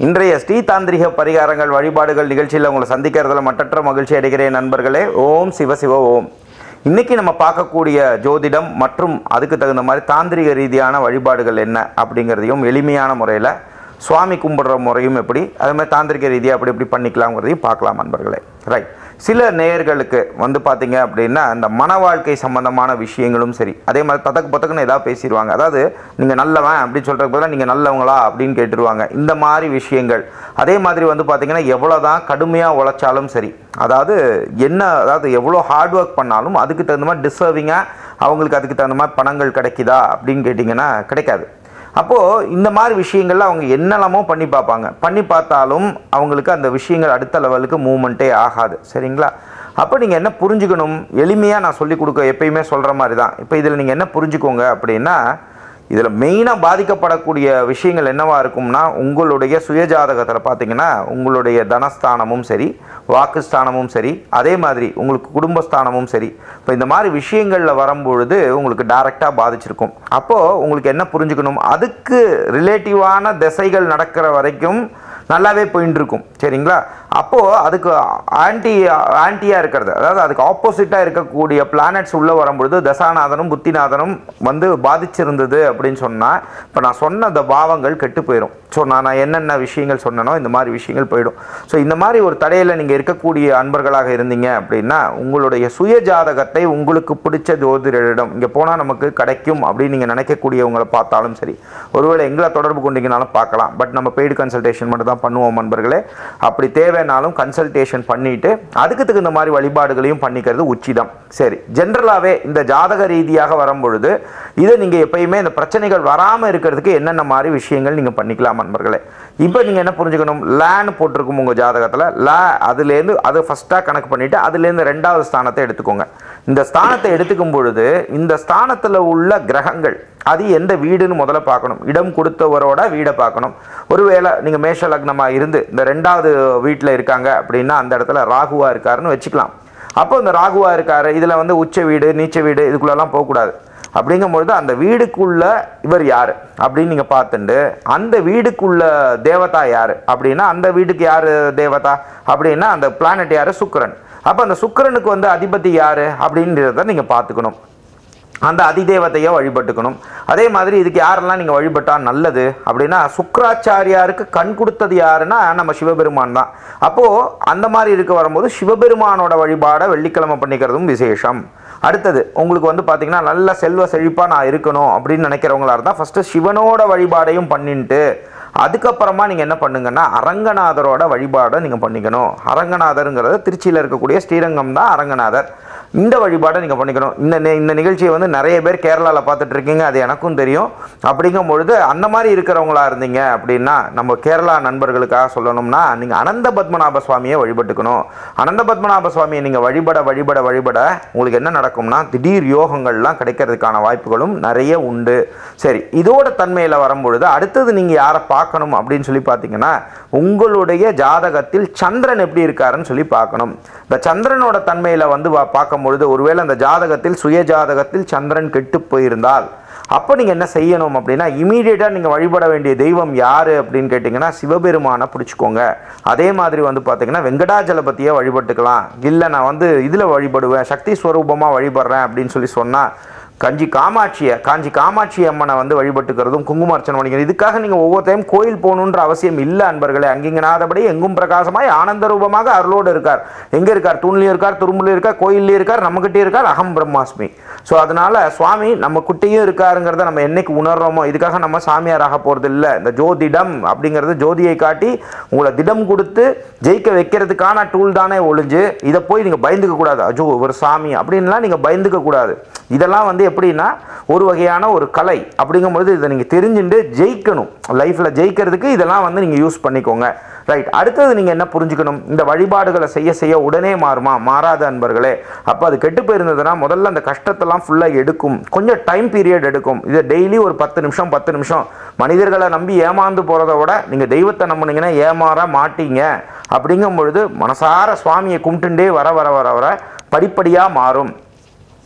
இன்றைய ஸ்ரீ தாந்திரிக பரிகாரங்கள் வழிபாடுகள் நிகழ்ச்சியில் உங்களை சந்திக்கிறதுல மட்டற்ற மகிழ்ச்சி அடைகிறேன் நண்பர்களே ஓம் சிவ சிவ ஓம் இன்னைக்கு நம்ம பார்க்கக்கூடிய ஜோதிடம் மற்றும் அதுக்கு தகுந்த மாதிரி தாந்திரிக ரீதியான வழிபாடுகள் என்ன அப்படிங்கிறதையும் எளிமையான முறையில் சுவாமி கும்பிடுற முறையும் எப்படி அதே மாதிரி தாந்திரிக ரீதியாக அப்படி எப்படி பண்ணிக்கலாங்கிறதையும் பார்க்கலாம் நண்பர்களே ரைட் சில நேயர்களுக்கு வந்து பார்த்தீங்க அப்படின்னா இந்த மன வாழ்க்கை சம்பந்தமான விஷயங்களும் சரி அதே மாதிரி ததக்கு பத்தக்குன்னு ஏதாவது பேசிடுவாங்க அதாவது நீங்கள் நல்லவன் அப்படின்னு சொல்கிறதுக்கு பதிலாக நீங்கள் நல்லவங்களா அப்படின்னு கேட்டுருவாங்க இந்த மாதிரி விஷயங்கள் அதே மாதிரி வந்து பார்த்தீங்கன்னா எவ்வளோ தான் கடுமையாக உழைச்சாலும் சரி அதாவது என்ன அதாவது எவ்வளோ ஹார்ட் ஒர்க் பண்ணாலும் அதுக்கு தகுந்த மாதிரி டிசர்விங்காக அவங்களுக்கு அதுக்கு தகுந்த மாதிரி பணங்கள் கிடைக்குதா அப்படின்னு கேட்டிங்கன்னா கிடைக்காது அப்போது இந்த மாதிரி விஷயங்கள்ல அவங்க என்னெல்லாமோ பண்ணி பார்ப்பாங்க பண்ணி பார்த்தாலும் அவங்களுக்கு அந்த விஷயங்கள் அடுத்த லெவலுக்கு மூவ்மெண்ட்டே ஆகாது சரிங்களா அப்போ நீங்கள் என்ன புரிஞ்சுக்கணும் எளிமையாக நான் சொல்லி கொடுக்க எப்பயுமே சொல்கிற மாதிரி தான் இப்போ இதில் நீங்கள் என்ன புரிஞ்சுக்கோங்க அப்படின்னா இதில் மெயினாக பாதிக்கப்படக்கூடிய விஷயங்கள் என்னவா இருக்கும்னா உங்களுடைய சுயஜாதகத்தில் பார்த்தீங்கன்னா உங்களுடைய தனஸ்தானமும் சரி வாக்குஸ்தானமும் சரி அதே மாதிரி உங்களுக்கு குடும்பஸ்தானமும் சரி இப்போ இந்த மாதிரி விஷயங்களில் வரும்பொழுது உங்களுக்கு டைரெக்டாக பாதிச்சிருக்கும் அப்போது உங்களுக்கு என்ன புரிஞ்சுக்கணும் அதுக்கு ரிலேட்டிவான திசைகள் நடக்கிற வரைக்கும் நல்லாவே போயின்னு இருக்கும் சரிங்களா அப்போது அதுக்கு ஆன்டி ஆன்டியாக இருக்கிறது அதாவது அதுக்கு ஆப்போசிட்டாக இருக்கக்கூடிய பிளானட்ஸ் உள்ளே வரும்பொழுது தசாநாதனும் புத்திநாதனும் வந்து பாதிச்சிருந்தது அப்படின்னு சொன்னால் இப்போ நான் சொன்ன அந்த பாவங்கள் கெட்டு போயிடும் ஸோ நான் நான் என்னென்ன விஷயங்கள் சொன்னனோ இந்த மாதிரி விஷயங்கள் போயிடும் ஸோ இந்த மாதிரி ஒரு தடையில் நீங்கள் இருக்கக்கூடிய அன்பர்களாக இருந்தீங்க அப்படின்னா உங்களுடைய சுய ஜாதகத்தை உங்களுக்கு பிடிச்ச ஜோதிடரிடம் இங்கே போனால் நமக்கு கிடைக்கும் அப்படின்னு நீங்கள் நினைக்கக்கூடியவங்களை பார்த்தாலும் சரி ஒருவேளை எங்களை தொடர்பு கொண்டீங்கனாலும் பார்க்கலாம் பட் நம்ம பெய்டு கன்சல்டேஷன் மட்டும் தான் பண்ணுவோம் நண்பர்களே அப்படி தேவைனாலும் கன்சல்டேஷன் பண்ணிட்டு அதுக்கு தகுந்த மாதிரி வழிபாடுகளையும் பண்ணிக்கிறது உச்சிதம் சரி ஜென்ரலாகவே இந்த ஜாதக ரீதியாக வரும்பொழுது இதை நீங்கள் எப்பயுமே இந்த பிரச்சனைகள் வராமல் இருக்கிறதுக்கு என்னென்ன மாதிரி விஷயங்கள் நீங்கள் பண்ணிக்கலாம் நண்பர்களே இப்போ நீங்கள் என்ன புரிஞ்சுக்கணும் லேன்னு போட்டிருக்கும் உங்கள் ஜாதகத்தில் லே அதுலேருந்து அதை ஃபஸ்ட்டாக கணக்கு பண்ணிவிட்டு அதுலேருந்து ரெண்டாவது ஸ்தானத்தை எடுத்துக்கோங்க இந்த ஸ்தானத்தை எடுத்துக்கும் பொழுது இந்த ஸ்தானத்தில் உள்ள கிரகங்கள் அது எந்த வீடுன்னு முதல்ல பார்க்கணும் இடம் கொடுத்தவரோட வீடை பார்க்கணும் ஒருவேளை நீங்கள் மேஷ லக்னமாக இருந்து இந்த ரெண்டாவது வீட்டில் இருக்காங்க அப்படின்னா அந்த இடத்துல ராகுவா இருக்காருன்னு வச்சுக்கலாம் அப்போ இந்த ராகுவா இருக்காரு இதில் வந்து உச்ச வீடு நீச்ச வீடு இதுக்குள்ளெல்லாம் போகக்கூடாது அப்படிங்கும்பொழுது அந்த வீடுக்குள்ள இவர் யார் அப்படின்னு நீங்கள் பார்த்துட்டு அந்த வீடுக்குள்ள தேவதா யார் அப்படின்னா அந்த வீட்டுக்கு யார் தேவதா அப்படின்னா அந்த பிளானட் யார் சுக்கிரன் அப்போ அந்த சுக்கிரனுக்கு வந்து அதிபதி யார் அப்படின்றத நீங்கள் பார்த்துக்கணும் அந்த அதிதேவதையை வழிபட்டுக்கணும் அதே மாதிரி இதுக்கு யாரெல்லாம் நீங்கள் வழிபட்டால் நல்லது அப்படின்னா சுக்கராச்சாரியாருக்கு கண் கொடுத்தது யாருன்னா நம்ம சிவபெருமான் தான் அப்போது அந்த மாதிரி இருக்க வரும்போது சிவபெருமானோட வழிபாடை வெள்ளிக்கிழமை பண்ணிக்கிறதும் விசேஷம் அடுத்தது உங்களுக்கு வந்து பார்த்தீங்கன்னா நல்ல செல்வ செழிப்பாக நான் இருக்கணும் அப்படின்னு நினைக்கிறவங்களா இருந்தால் ஃபஸ்ட்டு சிவனோட வழிபாடையும் பண்ணிட்டு அதுக்கப்புறமா நீங்கள் என்ன பண்ணுங்கன்னா அரங்கநாதரோட வழிபாடை நீங்கள் பண்ணிக்கணும் அரங்கநாதருங்கிறது திருச்சியில் இருக்கக்கூடிய ஸ்ரீரங்கம் தான் அரங்கநாதர் இந்த வழிபாடை நீங்கள் பண்ணிக்கணும் இந்த நி- இந்த நிகழ்ச்சியை வந்து நிறைய பேர் கேரளாவில் பார்த்துட்டு இருக்கீங்க அது எனக்கும் தெரியும் அப்படிங்கும் பொழுது அந்த மாதிரி இருக்கிறவங்களா இருந்தீங்க அப்படின்னா நம்ம கேரளா நண்பர்களுக்காக சொல்லணும்னா நீங்கள் அனந்த பத்மநாப சுவாமியை வழிபட்டுக்கணும் அனந்த பத்மநாப சுவாமியை நீங்கள் வழிபட வழிபட வழிபட உங்களுக்கு என்ன நடக்கும்னா திடீர் யோகங்கள்லாம் கிடைக்கிறதுக்கான வாய்ப்புகளும் நிறைய உண்டு சரி இதோட தன்மையில் வரும்பொழுது அடுத்தது நீங்கள் யாரை பார்க்கணும் அப்படின்னு சொல்லி பார்த்தீங்கன்னா உங்களுடைய ஜாதகத்தில் சந்திரன் எப்படி இருக்காருன்னு சொல்லி பார்க்கணும் இந்த சந்திரனோட தன்மையில் வந்து வா- பார்க்கும்பொழுது ஒருவேளை அந்த ஜாதகத்தில் சுய ஜாதகத்தில் சந்திரன் கெட்டு போயிருந்தால் அப்போ நீங்கள் என்ன செய்யணும் அப்படின்னா இமீடியட்டாக நீங்கள் வழிபட வேண்டிய தெய்வம் யார் அப்படின்னு கேட்டிங்கன்னா சிவபெருமானை பிடிச்சிக்கோங்க அதே மாதிரி வந்து பார்த்தீங்கன்னா வெங்கடாஜலபதியை வழிபட்டுக்கலாம் இல்லை நான் வந்து இதில் வழிபடுவேன் சக்தி ஸ்வரூபமாக வழிபடுறேன் அப்படின்னு சொல்லி சொன்னால் கஞ்சி காமாட்சியை காஞ்சி காமாட்சி அம்மனை வந்து வழிபட்டுக்கிறதும் குங்குமார்ச்சனை பண்ணிக்கிறது இதுக்காக நீங்கள் ஒவ்வொரு டைம் கோயில் போகணுன்ற அவசியம் இல்லை அன்பர்களே அங்கிங்கனாதபடி எங்கும் பிரகாசமாய் ஆனந்த ரூபமாக அருளோடு இருக்கார் எங்கே இருக்கார் தூண்லையும் இருக்கார் துரும்புலையும் இருக்கார் கோயில்லையும் இருக்கார் நம்மக்கிட்டே இருக்கார் அகம் பிரம்மாஸ்மி ஸோ அதனால சுவாமி நம்ம குட்டியும் இருக்காருங்கிறத நம்ம என்னைக்கு உணர்றோமோ இதுக்காக நம்ம சாமியார் ஆக போகிறது இல்லை இந்த ஜோதிடம் அப்படிங்கிறது ஜோதியை காட்டி உங்களை திடம் கொடுத்து ஜெயிக்க வைக்கிறதுக்கான டூல் தானே ஒழிஞ்சு இதை போய் நீங்கள் பயந்துக்க கூடாது அஜோ ஒரு சாமி அப்படின்லாம் நீங்கள் பயந்துக்க கூடாது இதெல்லாம் வந்து எப்படின்னா ஒரு வகையான ஒரு கலை அப்படிங்கும்பொழுது இதை நீங்கள் தெரிஞ்சுட்டு ஜெயிக்கணும் லைஃப்பில் ஜெயிக்கிறதுக்கு இதெல்லாம் வந்து நீங்கள் யூஸ் பண்ணிக்கோங்க ரைட் அடுத்தது நீங்கள் என்ன புரிஞ்சுக்கணும் இந்த வழிபாடுகளை செய்ய செய்ய உடனே மாறுமா மாறாத அன்பர்களே அப்போ அது கெட்டு போயிருந்ததுன்னா முதல்ல அந்த கஷ்டத்தெல்லாம் ஃபுல்லாக எடுக்கும் கொஞ்சம் டைம் பீரியட் எடுக்கும் இது டெய்லி ஒரு பத்து நிமிஷம் பத்து நிமிஷம் மனிதர்களை நம்பி ஏமாந்து போகிறத விட நீங்கள் தெய்வத்தை நம்புனீங்கன்னா ஏமாற மாட்டீங்க அப்படிங்கும் பொழுது மனசார சுவாமியை கும்பிட்டுண்டே வர வர வர வர படிப்படியாக மாறும்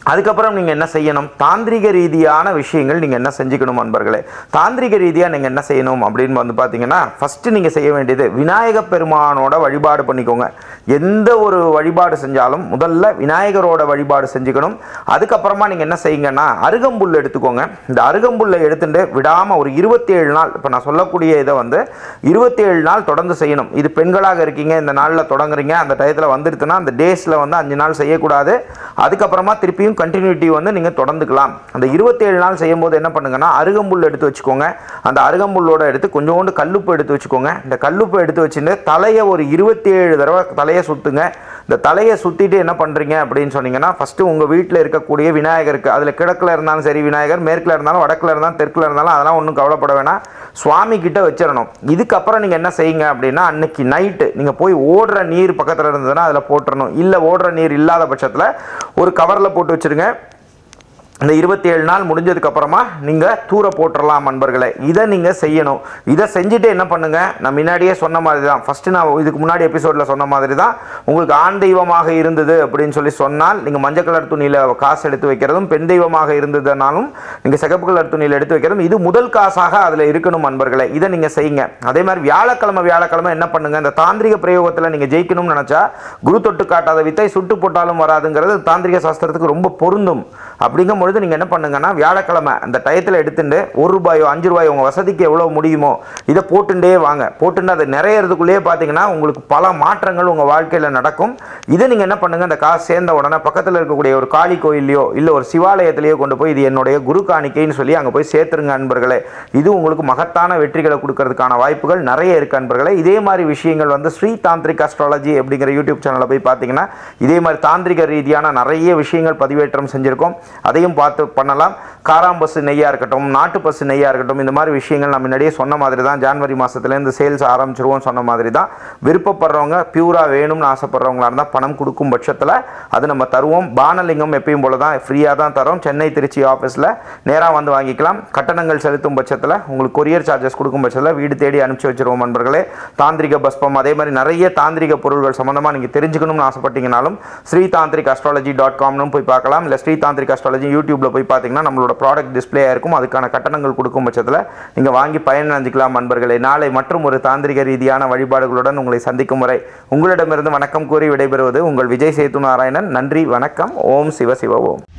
அதுக்கப்புறம் நீங்கள் என்ன செய்யணும் தாந்திரிக ரீதியான விஷயங்கள் நீங்கள் என்ன செஞ்சுக்கணும் அன்பர்களே தாந்திரிக ரீதியாக நீங்கள் என்ன செய்யணும் அப்படின்னு வந்து பார்த்தீங்கன்னா ஃபஸ்ட்டு நீங்கள் செய்ய வேண்டியது விநாயக பெருமானோட வழிபாடு பண்ணிக்கோங்க எந்த ஒரு வழிபாடு செஞ்சாலும் முதல்ல விநாயகரோட வழிபாடு செஞ்சுக்கணும் அதுக்கப்புறமா நீங்கள் என்ன செய்யுங்கன்னா அருகம்புல் எடுத்துக்கோங்க இந்த அருகம்புல்லை எடுத்துட்டு விடாமல் ஒரு இருபத்தேழு நாள் இப்போ நான் சொல்லக்கூடிய இதை வந்து இருபத்தேழு நாள் தொடர்ந்து செய்யணும் இது பெண்களாக இருக்கீங்க இந்த நாளில் தொடங்குறீங்க அந்த டயத்தில் வந்துடுதுன்னா அந்த டேஸில் வந்து அஞ்சு நாள் செய்யக்கூடாது அதுக்கப்புறமா திருப்பியும் கண்டினியூட்டி வந்து நீங்கள் தொடர்ந்துக்கலாம் அந்த இருபத்தேழு நாள் செய்யும்போது என்ன பண்ணுங்கன்னா அருகம்புல் எடுத்து வச்சுக்கோங்க அந்த அருகம்புல்லோட எடுத்து கொஞ்சோண்டு கல்லுப்பு எடுத்து வச்சுக்கோங்க இந்த கல்லுப்பு எடுத்து வச்சுட்டு தலையை ஒரு இருபத்தேழு தடவை தலையை சுற்றுங்க இந்த தலையை சுற்றிட்டு என்ன பண்ணுறீங்க அப்படின்னு சொன்னீங்கன்னா ஃபஸ்ட்டு உங்கள் வீட்டில் இருக்கக்கூடிய விநாயகருக்கு அதில் கிழக்கில் இருந்தாலும் சரி விநாயகர் மேற்கில் இருந்தாலும் வடக்கில் இருந்தாலும் தெற்கில் இருந்தாலும் அதெல்லாம் ஒன்றும் கவலைப்பட வேணாம் சுவாமி கிட்ட வச்சிடணும் இதுக்கப்புறம் நீங்கள் என்ன செய்யுங்க அப்படின்னா அன்னைக்கு நைட்டு நீங்கள் போய் ஓடுற நீர் பக்கத்தில் இருந்ததுன்னா அதில் போட்டுறணும் இல்லை ஓடுற நீர் இல்லாத பட்சத்தில் ஒரு கவரில் போட்டு வச்சுருங்க இந்த இருபத்தி ஏழு நாள் முடிஞ்சதுக்கு அப்புறமா நீங்கள் தூர போட்டுடலாம் நண்பர்களே இதை நீங்கள் செய்யணும் இதை செஞ்சுட்டு என்ன பண்ணுங்க நான் முன்னாடியே சொன்ன மாதிரி தான் ஃபஸ்ட்டு நான் இதுக்கு முன்னாடி எபிசோடில் சொன்ன மாதிரி தான் உங்களுக்கு ஆண் தெய்வமாக இருந்தது அப்படின்னு சொல்லி சொன்னால் நீங்கள் மஞ்சள் கலர் துணியில் காசு எடுத்து வைக்கிறதும் பெண் தெய்வமாக இருந்ததுனாலும் நீங்கள் சிகப்பு கலர் துணியில் எடுத்து வைக்கிறதும் இது முதல் காசாக அதில் இருக்கணும் நண்பர்களே இதை நீங்கள் செய்யுங்க அதே மாதிரி வியாழக்கிழமை வியாழக்கிழமை என்ன பண்ணுங்க இந்த தாந்திரிக பிரயோகத்தில் நீங்கள் ஜெயிக்கணும்னு நினச்சா குரு தொட்டு காட்டாத வித்தை சுட்டு போட்டாலும் வராதுங்கிறது தாந்திரிக சாஸ்திரத்துக்கு ரொம்ப பொருந்தும் அப்படிங்கும் பொழுது நீங்கள் என்ன பண்ணுங்கன்னா வியாழக்கிழமை அந்த டயத்தில் எடுத்துட்டு ஒரு ரூபாயோ அஞ்சு ரூபாயோ உங்கள் வசதிக்கு எவ்வளோ முடியுமோ இதை போட்டுட்டே வாங்க போட்டுட்டு அதை நிறையறதுக்குள்ளேயே பார்த்தீங்கன்னா உங்களுக்கு பல மாற்றங்கள் உங்கள் வாழ்க்கையில் நடக்கும் இதை நீங்கள் என்ன பண்ணுங்க அந்த காசு சேர்ந்த உடனே பக்கத்தில் இருக்கக்கூடிய ஒரு காளி கோயிலையோ இல்லை ஒரு சிவாலயத்திலேயோ கொண்டு போய் இது என்னுடைய குரு காணிக்கைன்னு சொல்லி அங்கே போய் சேர்த்துருங்க அன்பர்களே இது உங்களுக்கு மகத்தான வெற்றிகளை கொடுக்கறதுக்கான வாய்ப்புகள் நிறைய இருக்கு அன்பர்களே இதே மாதிரி விஷயங்கள் வந்து ஸ்ரீ தாந்திரிக் அஸ்ட்ராலஜி அப்படிங்கிற யூடியூப் சேனலில் போய் பார்த்தீங்கன்னா இதே மாதிரி தாந்திரிக ரீதியான நிறைய விஷயங்கள் பதிவேற்றம் செஞ்சுருக்கோம் அதையும் பார்த்து பண்ணலாம் காராம்பசு நெய்யாக இருக்கட்டும் நாட்டு பசு நெய்யாக இருக்கட்டும் இந்த மாதிரி விஷயங்கள் நான் முன்னாடியே சொன்ன மாதிரி தான் ஜான்வரி மாதத்துலேருந்து சேல்ஸ் ஆரம்பிச்சிருவோம் சொன்ன மாதிரி தான் விருப்பப்படுறவங்க பியூராக வேணும்னு ஆசைப்படுறவங்களா இருந்தால் பணம் கொடுக்கும் பட்சத்தில் அது நம்ம தருவோம் பானலிங்கம் எப்பயும் போல தான் ஃப்ரீயாக தான் தரோம் சென்னை திருச்சி ஆஃபீஸில் நேராக வந்து வாங்கிக்கலாம் கட்டணங்கள் செலுத்தும் பட்சத்தில் உங்களுக்கு கொரியர் சார்ஜஸ் கொடுக்கும் பட்சத்தில் வீடு தேடி அனுப்பிச்சி வச்சிருவோம் நண்பர்களே தாந்திரிக பஸ்பம் அதே மாதிரி நிறைய தாந்திரிக பொருள்கள் சம்மந்தமாக நீங்கள் தெரிஞ்சுக்கணும்னு ஆசைப்பட்டீங்கனாலும் ஸ்ரீ தாந்திரிக் அஸ்ட்ராலஜி டாட் காம்னு போய் பார்க்கலாம் இல்லை ஸ்ரீ தாந்திரிக் அஸ்ட்ராலஜி யூடியூப்பில் போய் பார்த்தீங்கன்னா நம்மளோட ப்ராடக்ட் டிஸ்ப்ளே இருக்கும் அதுக்கான கட்டணங்கள் கொடுக்கும் பட்சத்தில் நீங்கள் வாங்கி பயன் அஞ்சிக்கலாம் நண்பர்களே நாளை மற்றும் ஒரு தாந்திரிக ரீதியான வழிபாடுகளுடன் உங்களை சந்திக்கும் வரை உங்களிடமிருந்து வணக்கம் கூறி விடைபெறுவது உங்கள் விஜய் சேத்து நாராயணன் நன்றி வணக்கம் ஓம் சிவ சிவ ஓம்